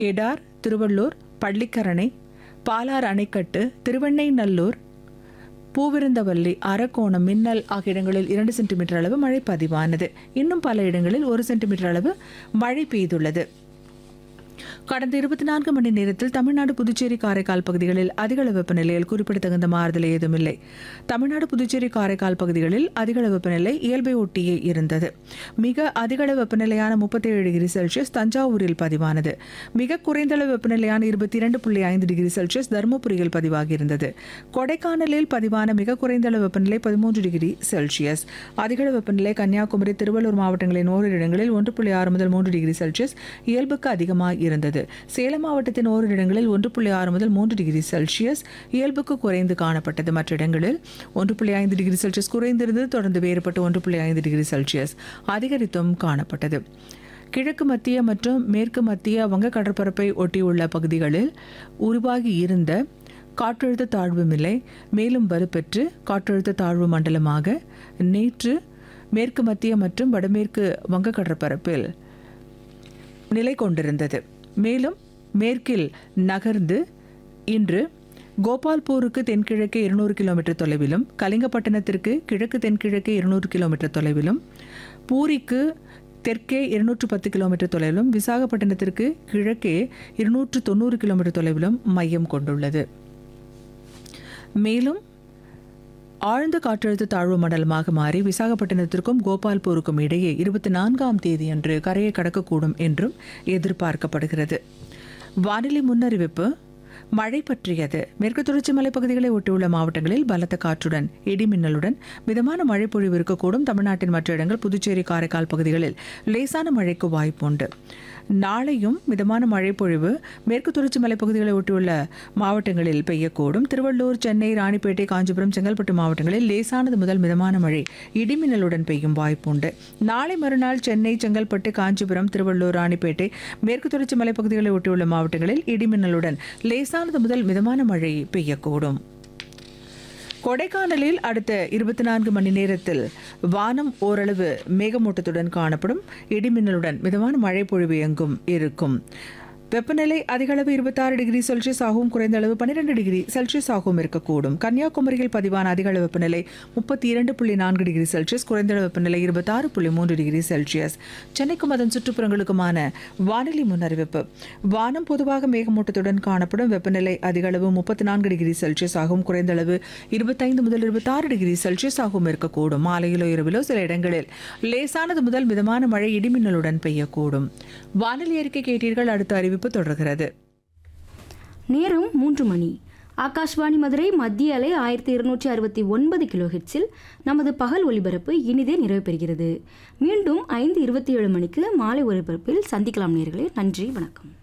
எடார் திருவள்ளூர் பள்ளிக்கரணை பாலார் அணைக்கட்டு திருவெண்ணைநல்லூர் பூவிருந்தவல்லி அரக்கோணம் மின்னல் ஆகிய இடங்களில் இரண்டு சென்டிமீட்டர் அளவு மழை பதிவானது இன்னும் பல இடங்களில் ஒரு சென்டிமீட்டர் அளவு மழை பெய்துள்ளது கடந்த இருபத்தி நான்கு மணி நேரத்தில் தமிழ்நாடு புதுச்சேரி காரைக்கால் பகுதிகளில் அதிகளவு வெப்பநிலையில் குறிப்பிடத்தகுந்த மாறுதல் ஏதுமில்லை தமிழ்நாடு புதுச்சேரி காரைக்கால் பகுதிகளில் அதிகளவு வெப்பநிலை இயல்பை ஒட்டியே இருந்தது மிக அதிகளவு வெப்பநிலையான முப்பத்தேழு டிகிரி செல்சியஸ் தஞ்சாவூரில் பதிவானது மிக குறைந்தளவு வெப்பநிலையான இருபத்தி இரண்டு புள்ளி ஐந்து டிகிரி செல்சியஸ் தருமபுரியில் பதிவாகியிருந்தது கொடைக்கானலில் பதிவான மிக குறைந்த அளவு வெப்பநிலை பதிமூன்று டிகிரி செல்சியஸ் அதிகளவு வெப்பநிலை கன்னியாகுமரி திருவள்ளூர் மாவட்டங்களின் ஓரிரு இடங்களில் ஒன்று புள்ளி ஆறு முதல் மூன்று டிகிரி செல்சியஸ் இயல்புக்கு அதிகமாக இருந்தது சேலம் மாவட்டத்தின் ஓரிரு இடங்களில் ஒன்று புள்ளி ஆறு முதல் மூன்று டிகிரி செல்சியஸ் இயல்புக்கு குறைந்து காணப்பட்டது மற்ற இடங்களில் ஒன்று புள்ளி ஐந்து டிகிரி செல்சியஸ் குறைந்திருந்தது தொடர்ந்து வேறுபட்டு ஒன்று புள்ளி ஐந்து டிகிரி செல்சியஸ் அதிகரித்தும் காணப்பட்டது கிழக்கு மத்திய மற்றும் மேற்கு மத்திய வங்க கடற்பரப்பை ஒட்டியுள்ள பகுதிகளில் உருவாகி இருந்த காற்றழுத்த தாழ்வு நிலை மேலும் வலுப்பெற்று காற்றழுத்த தாழ்வு மண்டலமாக நேற்று மேற்கு மத்திய மற்றும் வடமேற்கு வங்க கடற்பரப்பில் நிலை கொண்டிருந்தது மேலும் மேற்கில் நகர்ந்து இன்று கோபால்பூருக்கு தென்கிழக்கே இருநூறு கிலோமீட்டர் தொலைவிலும் கலிங்கப்பட்டணத்திற்கு கிழக்கு தென்கிழக்கே இருநூறு கிலோமீட்டர் தொலைவிலும் பூரிக்கு தெற்கே இருநூற்று பத்து கிலோமீட்டர் தொலைவிலும் விசாகப்பட்டினத்திற்கு கிழக்கே இருநூற்று தொண்ணூறு கிலோமீட்டர் தொலைவிலும் மையம் கொண்டுள்ளது மேலும் ஆழ்ந்த காற்றழுத்த தாழ்வு மண்டலமாக மாறி விசாகப்பட்டினத்திற்கும் கோபால்பூருக்கும் இடையே இருபத்தி நான்காம் தேதியன்று கரையை கடக்கக்கூடும் என்றும் எதிர்பார்க்கப்படுகிறது வானிலை முன்னறிவிப்பு மழை பற்றியது மேற்கு தொடர்ச்சி மலைப்பகுதிகளை ஒட்டியுள்ள மாவட்டங்களில் பலத்த காற்றுடன் இடி மின்னலுடன் மிதமான மழை பொழிவு இருக்கக்கூடும் தமிழ்நாட்டின் மற்ற இடங்கள் புதுச்சேரி காரைக்கால் பகுதிகளில் லேசான மழைக்கு வாய்ப்புண்டு நாளையும் மிதமான மழை பொழிவு மேற்கு தொடர்ச்சி மலைப்பகுதிகளை ஒட்டியுள்ள மாவட்டங்களில் பெய்யக்கூடும் திருவள்ளூர் சென்னை ராணிப்பேட்டை காஞ்சிபுரம் செங்கல்பட்டு மாவட்டங்களில் லேசானது முதல் மிதமான மழை இடிமின்னலுடன் பெய்யும் வாய்ப்புண்டு நாளை மறுநாள் சென்னை செங்கல்பட்டு காஞ்சிபுரம் திருவள்ளூர் ராணிப்பேட்டை மேற்கு தொடர்ச்சி மலைப்பகுதிகளை ஒட்டியுள்ள மாவட்டங்களில் இடிமின்னலுடன் லேசானது முதல் மிதமான மழை பெய்யக்கூடும் கொடைக்கானலில் அடுத்த இருபத்தி நான்கு மணி நேரத்தில் வானம் ஓரளவு மேகமூட்டத்துடன் காணப்படும் இடிமின்னலுடன் மிதமான மழை பொழிவு எங்கும் இருக்கும் வெப்பநிலை அதிகளவு இருபத்தாறு டிகிரி செல்சியஸ் ஆகவும் குறைந்த அளவு பன்னிரெண்டு டிகிரி செல்சியஸ் ஆகவும் இருக்கக்கூடும் கன்னியாகுமரியில் பதிவான அதிகளவு வெப்பநிலை முப்பத்தி இரண்டு புள்ளி நான்கு டிகிரி செல்சியஸ் குறைந்த அளவு வெப்பநிலை இருபத்தாறு புள்ளி மூன்று டிகிரி செல்சியஸ் சென்னைக்கும் அதன் சுற்றுப்புறங்களுக்குமான வானிலை முன்னறிவிப்பு வானம் பொதுவாக மேகமூட்டத்துடன் காணப்படும் வெப்பநிலை அதிகளவு முப்பத்தி நான்கு டிகிரி செல்சியஸ் ஆகவும் குறைந்த அளவு இருபத்தைந்து முதல் இருபத்தாறு டிகிரி செல்சியஸ் ஆகவும் இருக்கக்கூடும் மாலையிலோ இரவிலோ சில இடங்களில் லேசானது முதல் மிதமான மழை இடிமின்னலுடன் பெய்யக்கூடும் வானிலை அறிக்கை கேட்டீர்கள் அடுத்த அறிவிப்பு தொடர்கிறது நேரம் மூன்று மணி ஆகாஷ்வாணி மதுரை மத்திய அலை ஆயிரத்தி இருநூற்றி அறுபத்தி ஒன்பது கிலோ ஹெட்ஸில் நமது பகல் ஒலிபரப்பு இனிதே நிறைவு பெறுகிறது மீண்டும் ஐந்து இருபத்தி ஏழு மணிக்கு மாலை ஒலிபரப்பில் சந்திக்கலாம் நேர்களே நன்றி வணக்கம்